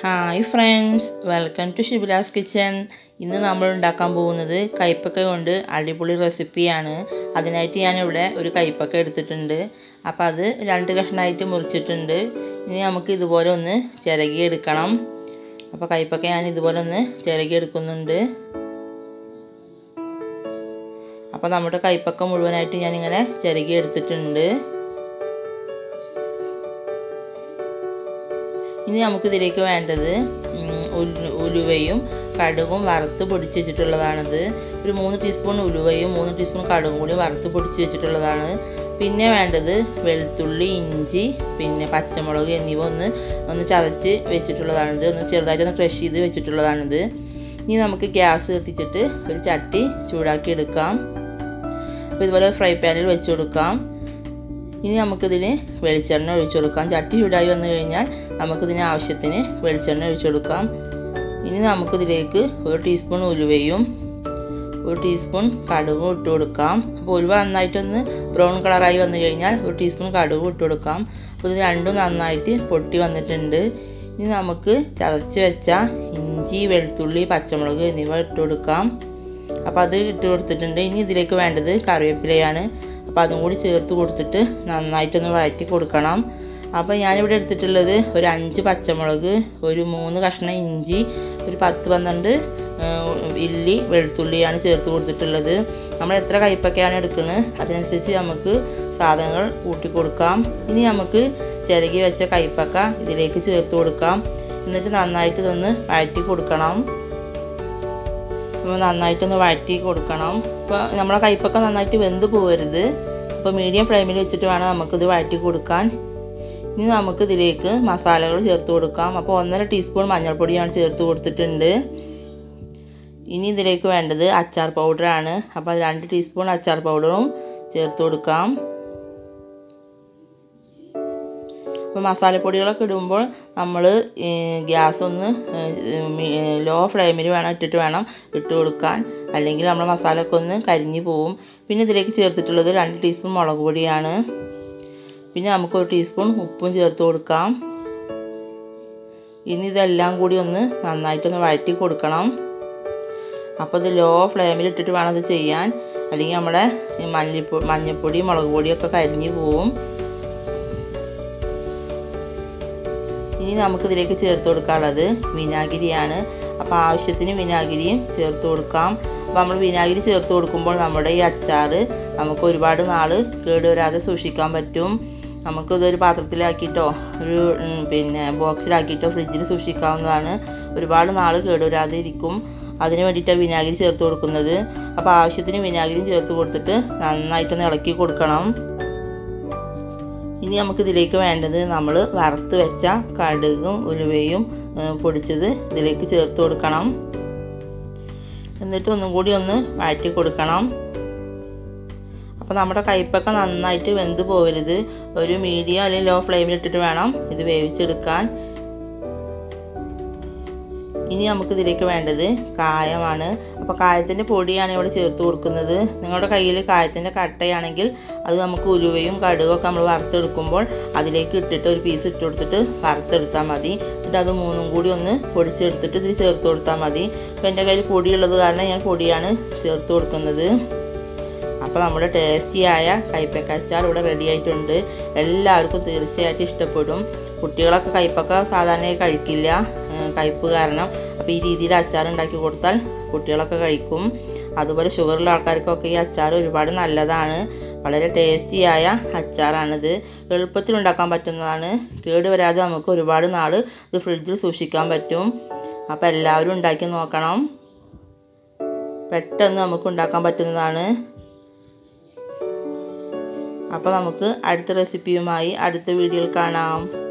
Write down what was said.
hi friends welcome to Shibila's kitchen ഇന്ന് നമ്മൾ ഉണ്ടാക്കാൻ പോകുന്നത് കയ്പ്പക്ക കൊണ്ട് അടിപൊളി റെസിപ്പിയാണ് അതിനായിട്ട് ഞാനിവിടെ ഒരു കയ്പ്പക്ക എടുത്തിട്ടുണ്ട് അപ്പോൾ അത് രണ്ട് കഷ്ണമായിട്ട് മുറിച്ചിട്ടുണ്ട് ഇനി നമുക്ക് ഇതുപോലെ ഒന്ന് ചിരകി എടുക്കണം അപ്പോൾ കയ്പ്പക്ക ഞാൻ ഇതുപോലെ ഒന്ന് ചിരകി എടുക്കുന്നുണ്ട് അപ്പോൾ നമ്മുടെ കയ്പ്പക്ക മുഴുവനായിട്ട് ഞാനിങ്ങനെ ചിരകി എടുത്തിട്ടുണ്ട് ഇനി നമുക്കിതിലേക്ക് വേണ്ടത് ഉലുവയും കടുകും വറുത്ത് പൊടിച്ച് വെച്ചിട്ടുള്ളതാണിത് ഒരു മൂന്ന് ടീസ്പൂൺ ഉലുവയും മൂന്ന് ടീസ്പൂൺ കടുകും കൂടി വറുത്ത് പൊടിച്ച് വെച്ചിട്ടുള്ളതാണ് പിന്നെ വേണ്ടത് വെളുത്തുള്ളി ഇഞ്ചി പിന്നെ പച്ചമുളക് എന്നിവ ഒന്ന് ഒന്ന് ചതച്ച് വെച്ചിട്ടുള്ളതാണിത് ഒന്ന് ചെറുതായിട്ട് ഒന്ന് ക്രഷ് ചെയ്ത് വെച്ചിട്ടുള്ളതാണിത് ഇനി നമുക്ക് ഗ്യാസ് കത്തിച്ചിട്ട് ഒരു ചട്ടി ചൂടാക്കി എടുക്കാം അപ്പോൾ ഇതുപോലെ ഫ്രൈ പാനിൽ വെച്ച് കൊടുക്കാം ഇനി നമുക്കിതിന് വെളിച്ചെണ്ണ ഒഴിച്ചു കൊടുക്കാം ചട്ടി ചൂടായി വന്നു കഴിഞ്ഞാൽ നമുക്കിതിന് ആവശ്യത്തിന് വെളിച്ചെണ്ണ ഒഴിച്ചു കൊടുക്കാം ഇനി നമുക്കിതിലേക്ക് ഒരു ടീസ്പൂൺ ഉലുവയും ഒരു ടീസ്പൂൺ കടുകും ഇട്ട് കൊടുക്കാം അപ്പോൾ ഉലുവ നന്നായിട്ടൊന്ന് ബ്രൗൺ കളറായി വന്നു കഴിഞ്ഞാൽ ഒരു ടീസ്പൂൺ കടുകും ഇട്ട് കൊടുക്കാം അപ്പോൾ ഇത് രണ്ടും നന്നായിട്ട് പൊട്ടി വന്നിട്ടുണ്ട് ഇനി നമുക്ക് ചതച്ച് വെച്ച ഇഞ്ചി വെളുത്തുള്ളി പച്ചമുളക് എന്നിവ ഇട്ട് കൊടുക്കാം അപ്പോൾ അത് ഇട്ട് കൊടുത്തിട്ടുണ്ട് ഇനി ഇതിലേക്ക് വേണ്ടത് കറിവേപ്പിലയാണ് അപ്പോൾ അതും കൂടി ചേർത്ത് കൊടുത്തിട്ട് നന്നായിട്ടൊന്ന് വഴറ്റി കൊടുക്കണം അപ്പോൾ ഞാനിവിടെ എടുത്തിട്ടുള്ളത് ഒരു അഞ്ച് പച്ചമുളക് ഒരു മൂന്ന് കഷ്ണം ഇഞ്ചി ഒരു പത്ത് പന്ത്രണ്ട് ഇല്ലി വെളുത്തുള്ളിയാണ് ചേർത്ത് കൊടുത്തിട്ടുള്ളത് നമ്മൾ എത്ര കയ്പൊക്കെയാണ് എടുക്കുന്നത് അതിനനുസരിച്ച് നമുക്ക് സാധനങ്ങൾ കൂട്ടി കൊടുക്കാം ഇനി നമുക്ക് ചിരകി വെച്ച കയ്പക്ക ഇതിലേക്ക് ചേർത്ത് കൊടുക്കാം എന്നിട്ട് നന്നായിട്ട് ഇതൊന്ന് വഴറ്റി കൊടുക്കണം നന്നായിട്ടൊന്ന് വഴറ്റി കൊടുക്കണം ഇപ്പോൾ നമ്മളെ കയ്പൊക്കെ നന്നായിട്ട് വെന്ത് പോകരുത് അപ്പോൾ മീഡിയം ഫ്ലെയിമിൽ വെച്ചിട്ട് വേണം നമുക്കിത് വഴറ്റി കൊടുക്കാൻ ഇനി നമുക്ക് ഇതിലേക്ക് മസാലകൾ ചേർത്ത് കൊടുക്കാം അപ്പോൾ ഒന്നര ടീസ്പൂൺ മഞ്ഞൾപ്പൊടിയാണ് ചേർത്ത് കൊടുത്തിട്ടുണ്ട് ഇനി ഇതിലേക്ക് വേണ്ടത് അച്ചാർ പൗഡറാണ് അപ്പോൾ രണ്ട് ടീസ്പൂൺ അച്ചാർ പൗഡറും ചേർത്ത് കൊടുക്കാം അപ്പോൾ മസാലപ്പൊടികളൊക്കെ ഇടുമ്പോൾ നമ്മൾ ഗ്യാസ് ഒന്ന് ലോ ഫ്ലെയിമിൽ വേണം ഇട്ടിട്ട് വേണം ഇട്ട് കൊടുക്കാൻ അല്ലെങ്കിൽ നമ്മൾ മസാലയൊക്കെ ഒന്ന് കരിഞ്ഞു പോവും പിന്നെ ഇതിലേക്ക് ചേർത്തിട്ടുള്ളത് രണ്ട് ടീസ്പൂൺ മുളക് പൊടിയാണ് പിന്നെ നമുക്ക് ഒരു ടീസ്പൂൺ ഉപ്പും ചേർത്ത് കൊടുക്കാം ഇനി ഇതെല്ലാം കൂടി ഒന്ന് നന്നായിട്ടൊന്ന് വഴറ്റി കൊടുക്കണം അപ്പോൾ ഇത് ലോ ഫ്ലെയിമിൽ ഇട്ടിട്ട് വേണം ഇത് ചെയ്യാൻ അല്ലെങ്കിൽ നമ്മുടെ മല്ലിപ്പൊ മഞ്ഞൾപ്പൊടി മുളക് പൊടിയൊക്കെ കരിഞ്ഞു പോവും ഇനി നമുക്കിതിലേക്ക് ചേർത്ത് കൊടുക്കാനുള്ളത് വിനാഗിരിയാണ് അപ്പോൾ ആവശ്യത്തിന് വിനാഗിരിയും ചേർത്ത് കൊടുക്കാം അപ്പോൾ നമ്മൾ വിനാഗിരി ചേർത്ത് കൊടുക്കുമ്പോൾ നമ്മുടെ ഈ അച്ചാർ നമുക്ക് ഒരുപാട് നാൾ കേടുവരാതെ സൂക്ഷിക്കാൻ പറ്റും നമുക്കിതൊരു പാത്രത്തിലാക്കിയിട്ടോ ഒരു പിന്നെ ബോക്സിലാക്കിയിട്ടോ ഫ്രിഡ്ജിൽ സൂക്ഷിക്കാവുന്നതാണ് ഒരുപാട് നാൾ കേടുവരാതെ ഇരിക്കും അതിന് വേണ്ടിയിട്ടാണ് വിനാഗിരി ചേർത്ത് കൊടുക്കുന്നത് അപ്പോൾ ആവശ്യത്തിന് വിനാഗിരിയും ചേർത്ത് കൊടുത്തിട്ട് നന്നായിട്ടൊന്ന് ഇളക്കി കൊടുക്കണം ഇനി നമുക്കിതിലേക്ക് വേണ്ടത് നമ്മൾ വറുത്ത് വെച്ച കടുകും ഉലുവയും പൊടിച്ചത് ഇതിലേക്ക് ചേർത്ത് കൊടുക്കണം എന്നിട്ട് ഒന്നും കൂടി ഒന്ന് വഴറ്റി കൊടുക്കണം അപ്പോൾ നമ്മുടെ കയ്പ്പൊക്കെ നന്നായിട്ട് വെന്ത് പോകരുത് ഒരു മീഡിയം അല്ലെങ്കിൽ ലോ ഫ്ലെയിമിൽ ഇട്ടിട്ട് വേണം ഇത് വേവിച്ചെടുക്കാൻ ഇനി നമുക്ക് ഇതിലേക്ക് വേണ്ടത് കായമാണ് അപ്പോൾ കായത്തിൻ്റെ പൊടിയാണ് ഇവിടെ ചേർത്ത് കൊടുക്കുന്നത് നിങ്ങളുടെ കയ്യിൽ കായത്തിൻ്റെ കട്ടയാണെങ്കിൽ അത് നമുക്ക് ഉലുവയും കടുകൊക്കെ നമ്മൾ വറുത്തെടുക്കുമ്പോൾ അതിലേക്ക് ഇട്ടിട്ട് ഒരു പീസ് ഇട്ട് കൊടുത്തിട്ട് വറുത്തെടുത്താൽ മതി എന്നിട്ട് അത് മൂന്നും കൂടി ഒന്ന് പൊടിച്ചെടുത്തിട്ട് ഇതിൽ ചേർത്ത് കൊടുത്താൽ മതി അപ്പോൾ എൻ്റെ കയ്യിൽ പൊടിയുള്ളത് കാരണം ഞാൻ പൊടിയാണ് ചേർത്ത് കൊടുക്കുന്നത് അപ്പോൾ നമ്മുടെ ടേസ്റ്റിയായ കൈപ്പക്ക അച്ചാർ ഇവിടെ റെഡി ആയിട്ടുണ്ട് എല്ലാവർക്കും തീർച്ചയായിട്ടും ഇഷ്ടപ്പെടും കുട്ടികളൊക്കെ കയ്പൊക്കെ സാധാരണയായി കഴിക്കില്ല കയ്പ്പ് കാരണം അപ്പോൾ ഈ രീതിയിൽ അച്ചാർ ഉണ്ടാക്കി കൊടുത്താൽ കുട്ടികളൊക്കെ കഴിക്കും അതുപോലെ ഷുഗറുള്ള ആൾക്കാർക്കൊക്കെ ഈ അച്ചാർ ഒരുപാട് നല്ലതാണ് വളരെ ടേസ്റ്റിയായ അച്ചാറാണിത് എളുപ്പത്തിൽ ഉണ്ടാക്കാൻ പറ്റുന്നതാണ് കേടുവരാതെ നമുക്ക് ഒരുപാട് നാൾ ഇത് ഫ്രിഡ്ജിൽ സൂക്ഷിക്കാൻ പറ്റും അപ്പോൾ എല്ലാവരും ഉണ്ടാക്കി നോക്കണം പെട്ടെന്ന് നമുക്ക് ഉണ്ടാക്കാൻ പറ്റുന്നതാണ് അപ്പോൾ നമുക്ക് അടുത്ത റെസിപ്പിയുമായി അടുത്ത വീഡിയോയിൽ കാണാം